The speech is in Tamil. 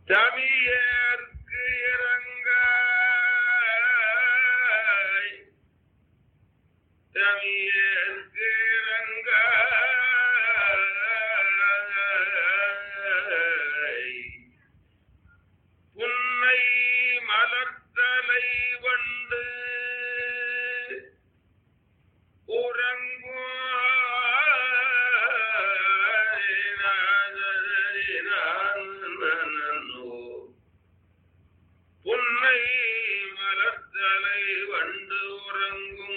தமியர்க்கு இறங்காய் தமியர்க்கு இறங்காய் புன்னை மலர்த்தலை வண்டு உறங்கோ புன்னை மலர்த்தலை வண்டு உறங்கும்